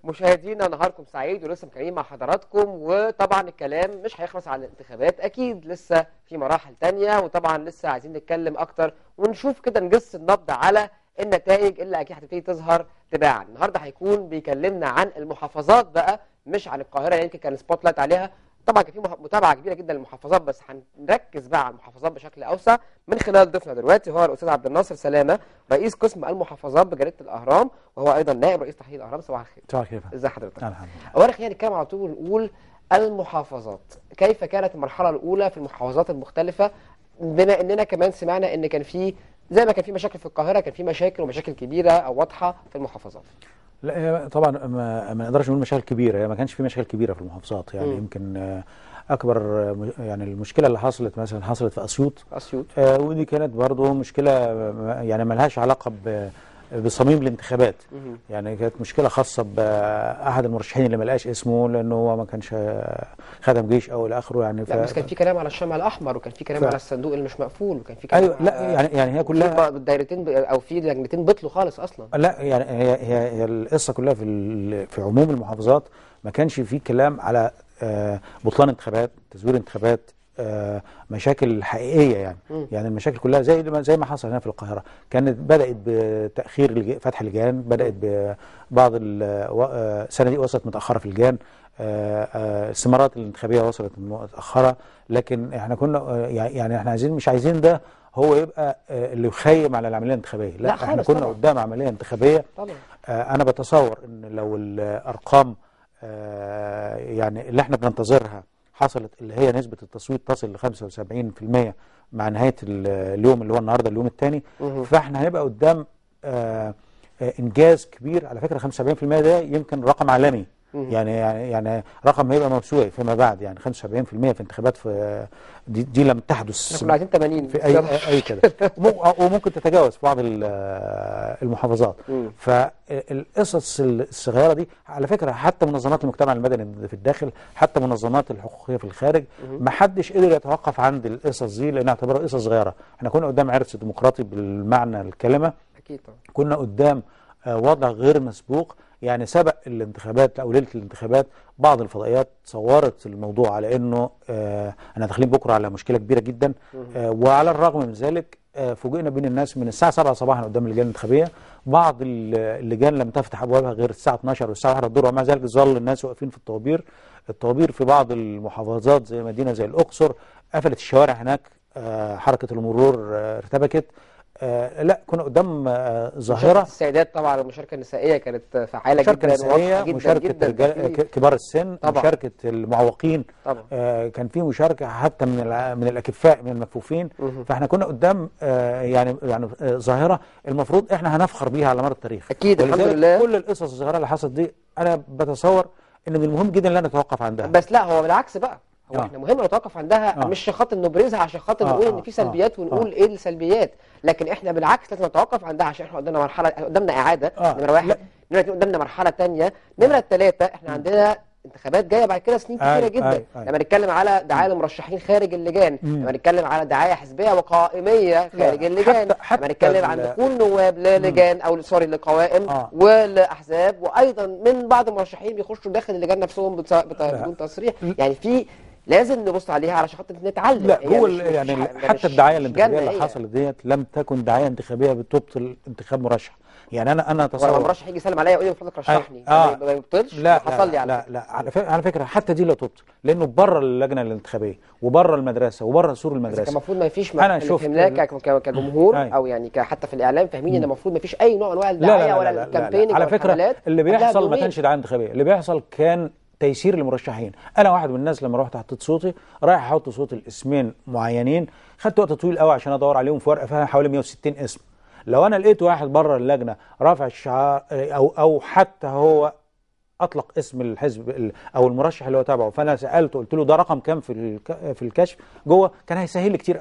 مشاهدينا نهاركم سعيد ولسه مكملين مع حضراتكم وطبعا الكلام مش هيخلص على الانتخابات اكيد لسه في مراحل تانية وطبعا لسه عايزين نتكلم اكتر ونشوف كده نجس النبض على النتائج اللي اكيد هتبتدي تظهر تباعا النهارده هيكون بيكلمنا عن المحافظات بقى مش عن القاهره يمكن كان سبوت لايت عليها طبعا كان في مح- متابعه كبيره جدا للمحافظات بس هنركز بقى على المحافظات بشكل اوسع من خلال ضيفنا دلوقتي هو الاستاذ عبد الناصر سلامه رئيس قسم المحافظات بجريده الاهرام وهو ايضا نائب رئيس تحرير الاهرام صباح الخير صباح كيف ازي حضرتك الحمد لله اولا خلينا نتكلم على طول ونقول المحافظات كيف كانت المرحله الاولى في المحافظات المختلفه بما اننا كمان سمعنا ان كان في زي ما كان في مشاكل في القاهره كان في مشاكل ومشاكل كبيره او واضحه في المحافظات لا هي طبعا ما, ما نقدرش نقول مشاكل كبيره هي ما كانش في مشاكل كبيره في المحافظات يعني مم. يمكن آه، اكبر آه، م- يعني المشكله اللي حصلت مثلا حصلت في اسيوط اسيوط آه، ودي كانت برضه مشكله آه، يعني ما لهاش علاقه ب- بصميم الانتخابات مهم. يعني كانت مشكله خاصه باحد المرشحين اللي ما لقاش اسمه لانه هو ما كانش آه، خدم جيش او الى اخره يعني لا بس كان في كلام على الشمع الاحمر وكان في كلام ف- على الصندوق اللي مش مقفول وكان في كلام ايوه لا على- يعني يعني هي في كلها ب- دايرتين ب- او في لجنتين بطلوا خالص اصلا لا يعني هي هي هي القصه كلها في ال- في عموم المحافظات ما كانش في كلام على آه، بطلان انتخابات تزوير انتخابات آه، مشاكل حقيقيه يعني مم. يعني المشاكل كلها زي ما زي ما حصل هنا في القاهره كانت بدات بتاخير لج- فتح لجان بدات ببعض ال- و- آه، صناديق وصلت متاخره في اللجان آه، آه، الثمارات الانتخابيه وصلت متاخره لكن احنا كنا آه، يعني احنا عايزين مش عايزين ده هو يبقى آه، اللي يخيم على العمليه الانتخابيه لا, لا احنا خالص كنا طبعا. قدام عمليه انتخابيه طبعا آه، انا بتصور ان لو الارقام آه، يعني اللي احنا بننتظرها حصلت اللي هي نسبه التصويت تصل ل 75% مع نهايه ال- اليوم اللي هو النهارده اليوم الثاني مهم. فاحنا هنبقى قدام آه، آه، انجاز كبير على فكره 75% ده يمكن رقم عالمي مهم. يعني يعني يعني رقم هيبقى موسوعي فيما بعد يعني 75% في انتخابات في دي, دي لم تحدث احنا كنا عايزين 80 في اي اي كده وم- وممكن تتجاوز في بعض ال- المحافظات مم. فالقصص الصغيره دي على فكره حتى منظمات المجتمع المدني في الداخل حتى منظمات الحقوقيه في الخارج ما حدش قدر يتوقف عند القصص دي لانها اعتبرها قصص صغيره احنا كنا قدام عرس ديمقراطي بالمعنى الكلمه اكيد طبعا كنا قدام آه، وضع غير مسبوق يعني سبق الانتخابات او ليله الانتخابات بعض الفضائيات صورت الموضوع على انه آه احنا داخلين بكره على مشكله كبيره جدا آه وعلى الرغم من ذلك آه فوجئنا بين الناس من الساعه 7 صباحا قدام اللجان الانتخابيه بعض ال- اللجان لم تفتح ابوابها غير الساعه 12 والساعه 1 الظهر ومع ذلك ظل الناس واقفين في الطوابير الطوابير في بعض المحافظات زي مدينه زي الاقصر قفلت الشوارع هناك آه حركه المرور آه ارتبكت آه لا كنا قدام آه مشاركة ظاهره السيدات طبعا المشاركه النسائيه كانت فعاله مشاركه جدا نسائيه واضحة جدا مشاركه جدا رجال في- ك- كبار السن طبعا. مشاركه المعوقين طبعا آه كان في مشاركه حتى من الع- من الاكفاء من المكفوفين مهم. فاحنا كنا قدام آه يعني يعني آه ظاهره المفروض احنا هنفخر بيها على مر التاريخ أكيد، الحمد ولذلك لله. كل القصص الصغيره اللي حصلت دي انا بتصور ان من المهم جدا ان لا نتوقف عندها بس لا هو بالعكس بقى هو آه. احنا مهم نتوقف عندها آه. مش عشان خاطر نبرزها عشان خاطر آه، نقول ان آه، في سلبيات آه، ونقول ايه السلبيات لكن احنا بالعكس لازم نتوقف عندها عشان احنا قدامنا مرحله قدامنا اعاده آه، نمره واحد لا. نمره اتنين قدامنا مرحله ثانيه نمره ثلاثه احنا عندنا انتخابات جايه بعد كده سنين أي، كتيره جدا أي، أي. لما نتكلم على دعايه لمرشحين خارج اللجان لما نتكلم على دعايه حزبيه وقائميه خارج لا، اللجان حتى- حتى لما نتكلم عن ال- دخول نواب للجان او سوري لقوائم آه. والاحزاب وايضا من بعض المرشحين بيخشوا داخل اللجان نفسهم بت- بت- بدون تصريح يعني في لازم نبص عليها علشان خاطر نتعلم لا هي هو مش- ال- يعني مش- حتى مش- الدعايه مش الانتخابيه جنة اللي هي. حصلت ديت لم تكن دعايه انتخابيه بتبطل انتخاب مرشح يعني انا انا ولما اتصور المرشح يجي يسلم عليا يقول لي من فضلك رشحني آه. ما يبطلش لا حصل لا لي على لا, لا على فكره على فكره حتى دي لا تبطل لانه بره اللجنه الانتخابيه وبره المدرسه وبره سور كان المدرسه المفروض ما فيش أنا اللي شفت فهمناه ال- ك- ك- كجمهور أي. او يعني ك- حتى في الاعلام فاهمين ان المفروض ما فيش اي نوع من انواع لا لا الدعايه لا ولا لا, لا, لا, الكامبينج لا. على ولا فكره الحملات اللي قبلها بيحصل ما بيومين. كانش دعايه انتخابيه اللي بيحصل كان تيسير للمرشحين انا واحد من الناس لما رحت حطيت صوتي رايح احط صوت الاسمين معينين خدت وقت طويل قوي عشان ادور عليهم في ورقه فيها حوالي 160 اسم لو انا لقيت واحد بره اللجنه رافع الشعار او او حتى هو اطلق اسم الحزب ال- او المرشح اللي هو تابعه فانا سالته قلت له ده رقم كام في الك- في الكشف جوه كان هيسهل لي كتير قوي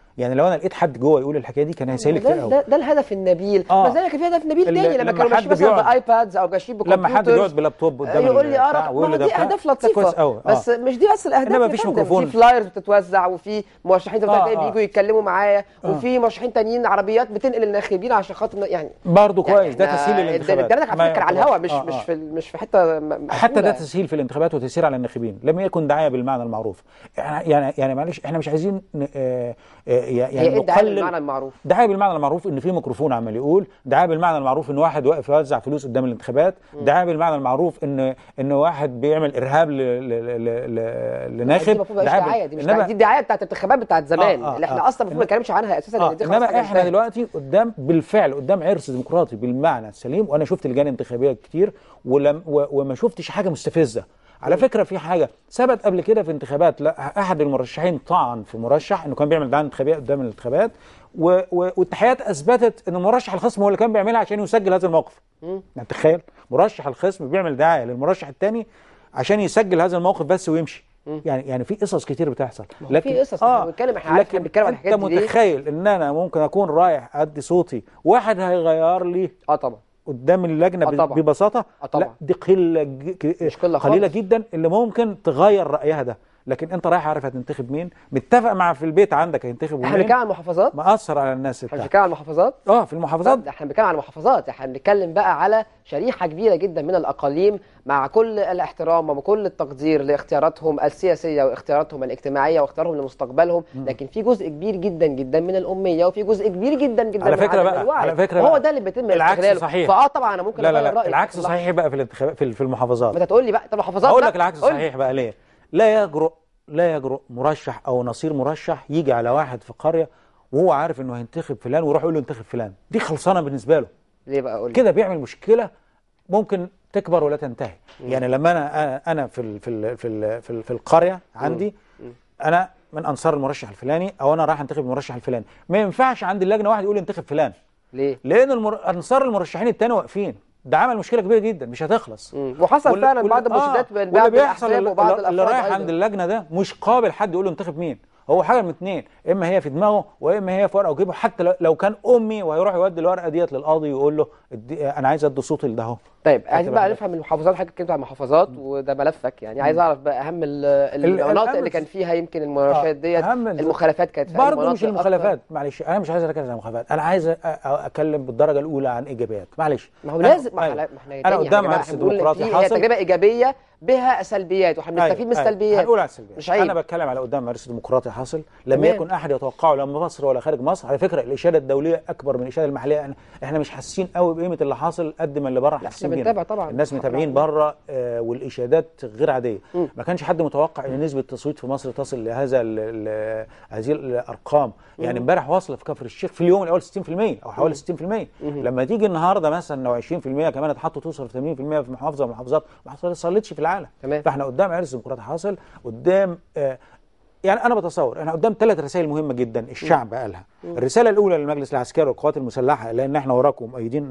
يعني لو انا لقيت حد جوه يقول الحكايه دي كان هيسهل لي كتير ده, قوي ده, ده الهدف النبيل آه. بس انا كان في هدف نبيل اللي- تاني لما لما كانوا حد ماشيين مثلا بيقعد- بايبادز او ماشيين لما حد بكمبيوترز بيقعد بلابتوب قدام يقول لي اه البتاع رقم- ويقول ما لي دي ده بتاع، اهداف ده كويس لطيفه قوي آه. بس مش دي بس الاهداف إنما يا مفيش فندم. ميكروفون. في فلايرز بتتوزع وفي مرشحين آه، تلاقي آه. بيجوا يتكلموا معايا وفي مرشحين تانيين عربيات بتنقل الناخبين عشان خاطر يعني برضه يعني كويس ده إحنا- تسهيل للانتخابات ده على ما فكره كان على يعتبرش. الهوا مش آه، مش آه. في مش في حته م- حتى ده مقفولة. تسهيل في الانتخابات وتيسير على الناخبين لم يكن دعايه بالمعنى المعروف يعني يعني يعني معلش احنا مش عايزين ن- آه، آه، يعني هي ايه الدعايه نقلل بالمعنى المعروف دعايه بالمعنى المعروف ان في ميكروفون عمال يقول دعايه بالمعنى المعروف ان واحد واقف يوزع فلوس قدام الانتخابات دعايه بالمعنى المعروف ان ان واحد بيعمل ارهاب ل- ل- ل- ل- دي لناخب المفروض مش دعايه دي مش دعايه دي الدعايه بتاعت الانتخابات بتاعت زمان آه، آه، اللي احنا آه. اصلا المفروض ما نتكلمش عنها اساسا آه. لان دي خلاص حاجة انما احنا انتهت. دلوقتي قدام بالفعل قدام عرس ديمقراطي بالمعنى السليم وانا شفت لجان انتخابيه كتير ولم و- وما شفتش حاجه مستفزه على فكره في حاجه ثبت قبل كده في انتخابات لا احد المرشحين طعن في مرشح انه كان بيعمل دعايه انتخابيه قدام الانتخابات و... و... والتحقيقات اثبتت ان مرشح الخصم هو اللي كان بيعملها عشان يسجل هذا الموقف يعني تخيل مرشح الخصم بيعمل دعايه للمرشح الثاني عشان يسجل هذا الموقف بس ويمشي يعني يعني في قصص كتير بتحصل هو في قصص، إحنا بنتكلم- إحنا عارف إحنا لكن بنتكلم عن انت الحاجات دي ليه؟ متخيل ان انا ممكن اكون رايح ادي صوتي واحد هيغير لي اه طبعا قدام اللجنه آه ب- طبعا. ببساطه آه طبعا. لا دي قله ج- ك- مش قلة قليله خالص. جدا اللي ممكن تغير رايها ده لكن انت رايح عارف هتنتخب مين متفق مع في البيت عندك هينتخبوا احنا مين بنتكلم عن المحافظات مأثر على الناس احنا بتاعك بنتكلم عن المحافظات اه في المحافظات ده احنا بنتكلم على المحافظات احنا بنتكلم بقى على شريحه كبيره جدا من الاقاليم مع كل الاحترام وكل التقدير لاختياراتهم السياسيه واختياراتهم الاجتماعيه واختيارهم لمستقبلهم لكن في جزء كبير جدا جدا من الاميه وفي جزء كبير جدا جدا على من فكرة عدم بقى- الوعي. على فكرة وهو بقى ده اللي بيتم العكس استغلاله صحيح. فاه طبعا انا ممكن لا لا اغير لا رايي العكس في لحظة. صحيح بقى في الانتخابات في في المحافظات ما انت تقول لي بقى طب المحافظات اقول لا، لك العكس قول لي. صحيح بقى ليه لا يجرؤ لا يجرؤ مرشح او نصير مرشح يجي على واحد في قريه وهو عارف انه هينتخب فلان ويروح يقول له انتخب فلان دي خلصانه بالنسبه له ليه بقى قول لي كده بيعمل مشكله ممكن تكبر ولا تنتهي يعني لما انا أنا- انا في ال في ال في ال في, ال في القريه عندي انا من انصار المرشح الفلاني او انا رايح انتخب المرشح الفلاني ما ينفعش عند اللجنه واحد يقول انتخب فلان ليه لان المر... انصار المرشحين التاني واقفين ده عمل مشكله كبيره جدا مش هتخلص مم. وحصل واللي- فعلا واللي- بعض المشادات بين واللي بعض بيحصل الاحزاب اللي, وبعض اللي الافراد رايح أيضاً. عند اللجنه ده مش قابل حد يقول له انتخب مين هو حاجه من اتنين اما هي في دماغه واما هي في ورقه وجيبه حتى لو- لو كان امي وهيروح يودي الورقه ديت للقاضي ويقول له ادي- انا عايز ادي صوتي لده اهو طيب عايزين بقى بالك. نفهم المحافظات حضرتك اتكلمت عن المحافظات وده ملفك يعني عايز اعرف بقى اهم ال- المناطق الأهم- اللي كان فيها يمكن المناقشات ديت أهم ال- المخالفات كانت في أي برضه مش مناطق المخالفات معلش انا مش عايز اركز على المخالفات انا عايز أ- أ- اتكلم بالدرجه الاولى عن ايجابيات معلش ما هو أنا- لازم ما أيوة. احنا ما احنا انا تاني يا قدام جماعة، عرس احنا بنقول إن ديمقراطي في- هي حاصل تجربه ايجابيه بها سلبيات واحنا بنستفيد من أيوة. السلبيات هنقول على السلبيات مش عيب انا بتكلم على قدام عرس ديمقراطي حاصل لم تمام. يكن احد يتوقعه لا مصر ولا خارج مصر على فكره الاشاده الدوليه اكبر من الاشاده المحليه إحنا- احنا مش حاسين قوي بقيمه اللي حاصل قد ما اللي بره احنا حاسين بينا. بنتابع طبعا. الناس متابعين بره آه والاشادات غير عاديه مم. ما كانش حد متوقع ان نسبه التصويت في مصر تصل لهذا ال ال هذه الارقام يعني امبارح واصله في كفر الشيخ في اليوم الاول 60% او حوالي 60% لما تيجي النهارده مثلا لو 20% كمان اتحطوا توصل 80% في محافظه من المحافظات ما حصلتش في العالم تمام. فاحنا قدام عرس ديمقراطي حاصل قدام آه يعني انا بتصور احنا قدام ثلاث رسائل مهمه جدا الشعب قالها الرساله الاولى للمجلس العسكري والقوات المسلحه لان احنا وراكم مؤيدين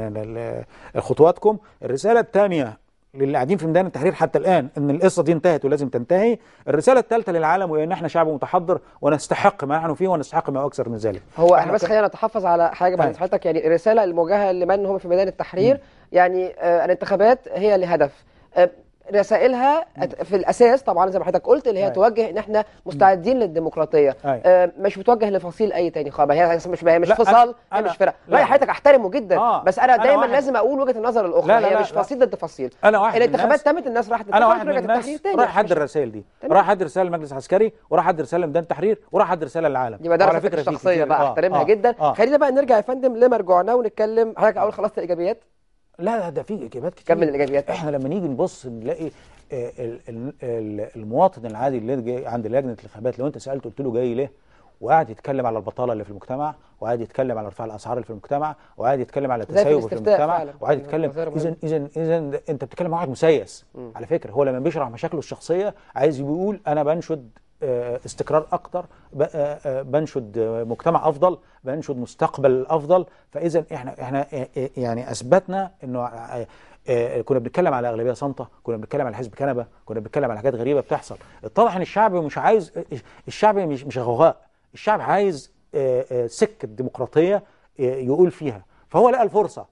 ل- ل- خطواتكم الرساله الثانيه للي قاعدين في ميدان التحرير حتى الان ان القصه دي انتهت ولازم تنتهي الرساله الثالثه للعالم وان احنا شعب متحضر ونستحق ما نحن فيه ونستحق ما اكثر من ذلك هو احنا بس خلينا نتحفظ على حاجه بعد أيوة. حضرتك يعني الرساله الموجهه لمن هم في ميدان التحرير يعني آه الانتخابات هي لهدف آه رسائلها أت- في الاساس طبعا زي ما حضرتك قلت اللي هي أيوة. توجه ان احنا مستعدين للديمقراطيه أيوة. آه مش بتوجه لفصيل اي تاني خالص هي مش هي مش لا، فصال هي أنا- مش فرق لا. راي حضرتك احترمه جدا آه، بس انا أنا دايما واحد- لازم اقول وجهه النظر الاخرى لا، لا، هي لا، مش لا. فصيل ضد فصيل انا واحد من الانتخابات الناس- تمت الناس راحت انا انتخبت واحد من ورجعت الناس التحرير تاني راح مش- ادي الرسائل دي تمام. راح ادي رساله للمجلس العسكري وراح ادي رساله لميدان التحرير وراح ادي رساله للعالم يبقى ده وعلى رسالتك فكرة في الشخصيه كتير- بقى آه، احترمها آه، جدا آه. خلينا بقى نرجع يا فندم لمرجوعنا ونتكلم حضرتك اول خلصت الايجابيات لا لا ده في اجابات كتير كمل الإيجابيات. احنا لما نيجي نبص نلاقي آه، ال- ال- ال- المواطن العادي اللي جاي عند لجنه الانتخابات لو انت سالته قلت له جاي ليه وقاعد يتكلم على البطاله اللي في المجتمع وقاعد يتكلم على ارتفاع الاسعار اللي في المجتمع وقاعد يتكلم على في التسيب في الاستفتاء المجتمع فعلا. وقاعد يعني يتكلم وزارة اذا اذا اذا انت بتتكلم مع واحد مسيس على فكره هو لما بيشرح مشاكله الشخصيه عايز يقول انا بنشد آه، استقرار اكتر ب- آه، آه، بنشد آه، مجتمع افضل بنشد مستقبل افضل فاذا احنا احنا آه، آه، يعني اثبتنا انه آه، آه، كنا بنتكلم على اغلبيه صامته كنا بنتكلم على حزب كنبه كنا بنتكلم على حاجات غريبه بتحصل اتضح ان الشعب مش عايز الشعب مش مش غوغاء الشعب عايز آه، آه، سكه ديمقراطيه آه، يقول فيها فهو لقى الفرصه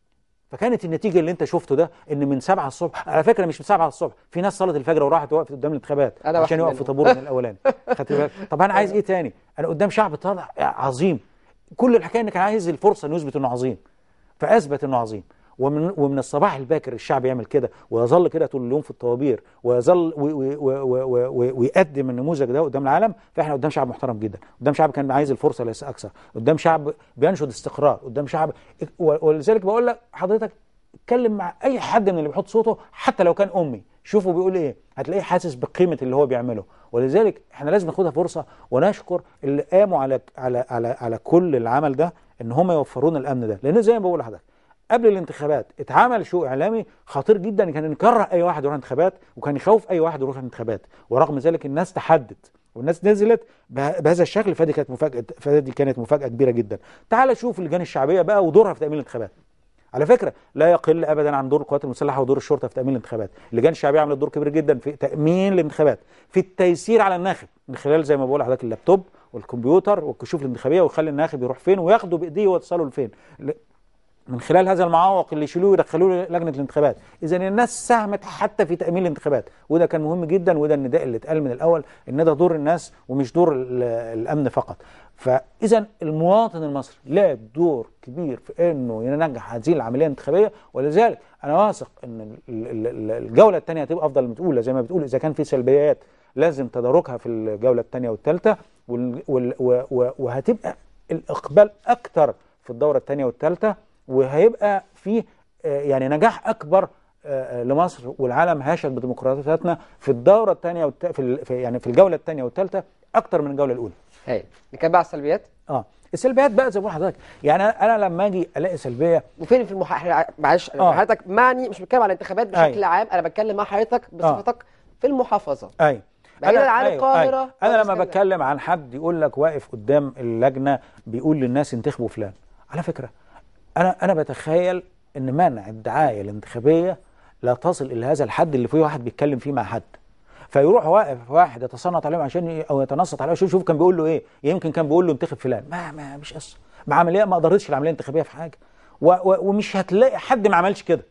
فكانت النتيجه اللي انت شفته ده ان من 7 الصبح على فكره مش من 7 الصبح في ناس صلت الفجر وراحت وقفت قدام الانتخابات أنا عشان واحد يقف في منهم. طابور من الاولاني خدت بالك طب انا عايز ايه تاني انا قدام شعب طالع عظيم كل الحكايه انك عايز الفرصه انه يثبت انه عظيم فاثبت انه عظيم ومن ومن الصباح الباكر الشعب يعمل كده ويظل كده طول اليوم في الطوابير ويظل و- و- و- و- و- ويقدم النموذج ده قدام العالم فاحنا قدام شعب محترم جدا قدام شعب كان عايز الفرصه ليس اكثر قدام شعب بينشد استقرار قدام شعب و- ولذلك بقول لك حضرتك اتكلم مع اي حد من اللي بيحط صوته حتى لو كان امي شوفوا بيقول ايه هتلاقيه حاسس بقيمه اللي هو بيعمله ولذلك احنا لازم ناخدها فرصه ونشكر اللي قاموا على على على على كل العمل ده ان هم يوفروا لنا الامن ده لان زي ما بقول لحضرتك قبل الانتخابات اتعمل شو اعلامي خطير جدا كان يكره اي واحد يروح انتخابات وكان يخوف اي واحد يروح انتخابات ورغم ذلك الناس تحدت والناس نزلت به- بهذا الشكل فدي كانت مفاجاه فدي كانت مفاجاه كبيره جدا تعال شوف اللجان الشعبيه بقى ودورها في تامين الانتخابات على فكره لا يقل ابدا عن دور القوات المسلحه ودور الشرطه في تامين الانتخابات اللجان الشعبيه عملت دور كبير جدا في تامين الانتخابات في التيسير على الناخب من خلال زي ما بقول لحضرتك اللابتوب والكمبيوتر والكشوف الانتخابيه ويخلي الناخب يروح فين وياخده بايديه ويوصله لفين ل- من خلال هذا المعوق اللي يشيلوه ويدخلوه لجنه الانتخابات اذا الناس ساهمت حتى في تامين الانتخابات وده كان مهم جدا وده النداء اللي اتقال من الاول ان ده دور الناس ومش دور ال- الامن فقط فاذا المواطن المصري لعب دور كبير في انه ينجح هذه العمليه الانتخابيه ولذلك انا واثق ان ال- ال- ال- الجوله الثانيه هتبقى افضل من الاولى زي ما بتقول اذا كان في سلبيات لازم تداركها في الجوله الثانيه والثالثه وال- وال- و- و- وهتبقى الاقبال اكتر في الدوره الثانيه والثالثه وهيبقى في آه، يعني نجاح اكبر آه، آه، لمصر والعالم هاشد بديمقراطياتنا في الدوره الثانيه والت... في ال- في- يعني في الجوله الثانيه والثالثه اكتر من الجوله الاولى هايل نتكلم بقى على السلبيات اه السلبيات بقى زي ما بقول لحضرتك يعني انا أنا لما اجي الاقي سلبيه وفين في المح... إحنا- معلش آه. حضرتك معني مش بتكلم على الانتخابات بشكل أيوة. عام انا بتكلم مع حضرتك بصفتك في المحافظه ايوه بعيداً عن القاهرة انا ولا لما اسكندرية. بتكلم عن حد يقول لك واقف قدام اللجنه بيقول للناس انتخبوا فلان على فكره انا انا بتخيل ان منع الدعايه الانتخابيه لا تصل الى هذا الحد اللي فيه واحد بيتكلم فيه مع حد فيروح واقف واحد يتصنت عليهم عشان ي... او يتنصت عليه عشان يشوف كان بيقول له ايه يمكن كان بيقول له انتخب فلان ما ما مش قصه مع عمليه ما قدرتش العمليه الانتخابيه في حاجه و... و... ومش هتلاقي حد ما عملش كده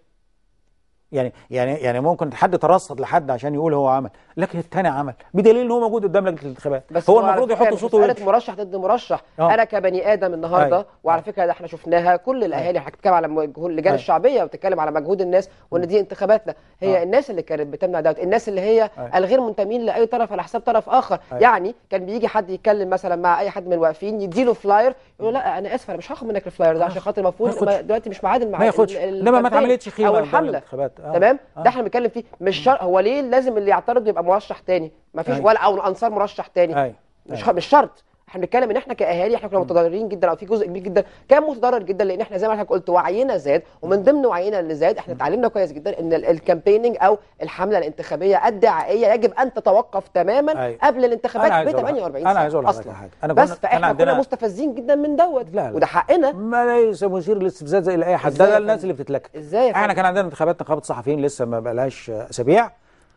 يعني يعني يعني ممكن حد ترصد لحد عشان يقول هو عمل لكن الثاني عمل بدليل ان هو موجود قدام لجنه الانتخابات بس هو على المفروض فكرة يحط مش صوته مسألة ويمشي مرشح ضد مرشح آه. انا كبني ادم النهارده أيوة. وعلى فكره ده احنا شفناها كل الاهالي بتتكلم على مجهود اللجان أيوة. الشعبيه وبتتكلم على مجهود الناس وان دي انتخاباتنا هي آه. الناس اللي كانت بتمنع دوت الناس اللي هي أيوة. الغير منتمين لاي طرف على حساب طرف اخر أيوة. يعني كان بيجي حد يتكلم مثلا مع اي حد من الواقفين يديله فلاير يقول له لا انا اسف انا مش هاخد منك الفلاير ده عشان خاطر ما المفروض ياخدش. ما- دلوقتي مش ميعاد ما ياخدش انما ما اتعملتش خيمه او قدام الحمله الانتخابات آه. تمام آه. ده احنا بنتكلم فيه مش شرط هو ليه لازم اللي يعترض يبقى مرشح تاني ما فيش أيوة. ولا او انصار مرشح تاني ايوه مش أيوة. مش شرط احنا بنتكلم ان احنا كاهالي احنا كنا متضررين جدا او في جزء كبير جدا كان متضرر جدا لان احنا زي ما حضرتك قلت وعينا زاد ومن ضمن وعينا اللي زاد احنا اتعلمنا كويس جدا ان ال- الكامبيننج او الحمله الانتخابيه الدعائيه يجب ان تتوقف تماما أيوة. قبل الانتخابات أنا عايز ب أقول لك- 48 أنا عايز أقول لحضرتك اصلا حاجة. أنا بس كنا- فاحنا كان كنا عندنا- مستفزين جدا من دوت لا لا. وده حقنا ما ليس مثير للاستفزاز زي لاي حد إزاي ده يا الناس فندم؟ اللي بتتلكك ازاي يا احنا فندم؟ كان عندنا انتخابات نقابه الصحفيين لسه ما بقالهاش اسابيع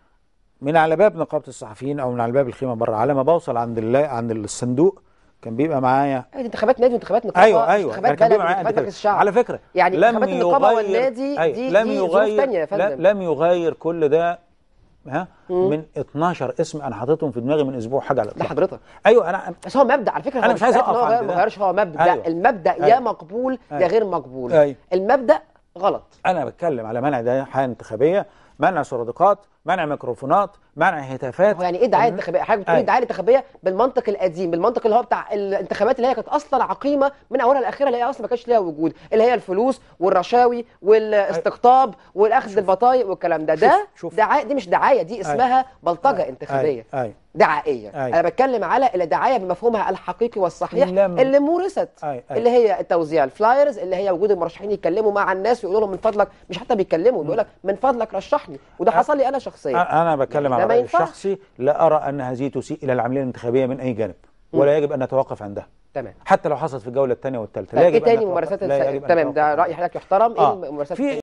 من على باب نقابه الصحفيين او من على باب الخيمه بره على ما بوصل عند الله عند الصندوق كان بيبقى معايا أيوة، دي انتخابات نادي وانتخابات نقابه ايوه مش ايوه انتخابات كان بلد بيبقى معايا انتخابات عند مجلس الشعب على فكره يعني لم انتخابات النقابه يغير- والنادي أيوة، دي لم دي ظروف يغير تانية يا لا- فندم لم يغير كل ده ها من 12 اسم انا حاططهم في دماغي من اسبوع حاجه على ده الإطلاق. حضرتك ايوه انا بس هو مبدا على فكره أنا هو مش عايز فكرة إن أقف هو عند غير- ده. ما غيرش هو مبدا أيوة. المبدا يا أيوة. مقبول يا أيوة. غير مقبول أيوة. المبدا غلط انا بتكلم على منع دعايه انتخابيه منع سرادقات منع ميكروفونات منع هتافات هو يعني ايه دعايه الن- انتخابيه حضرتك بتقولي أيوة. الدعايه الانتخابيه بالمنطق القديم بالمنطق اللي هو بتاع الانتخابات اللي هي كانت اصلا عقيمه من اولها لاخرها اللي هي اصلا ما كانش ليها وجود اللي هي الفلوس والرشاوي والاستقطاب والاخذ البطايق والكلام ده ده شوف. دعايه دي مش دعايه دي اسمها بلطجه انتخابيه أيوة. أيوة. دعائيه أيوة. انا بتكلم على الدعايه بمفهومها الحقيقي والصحيح لم- اللي مورست أيوة. أيوة. اللي هي توزيع الفلايرز اللي هي وجود المرشحين يتكلموا مع الناس ويقولوا لهم من فضلك مش حتى بيتكلموا بيقول لك من فضلك رشحني وده حصل لي انا شخصيا انا بتكلم ده على ما رايي ينفعش. الشخصي لا ارى ان هذه تسيء الى العمليه الانتخابيه من اي جانب ولا يجب ان نتوقف عندها تمام حتى لو حصلت في الجوله الثانيه والثالثه طيب ايه تاني ممارسات الس... تمام ده راي حضرتك يحترم ايه آه. الممارسات في التانية؟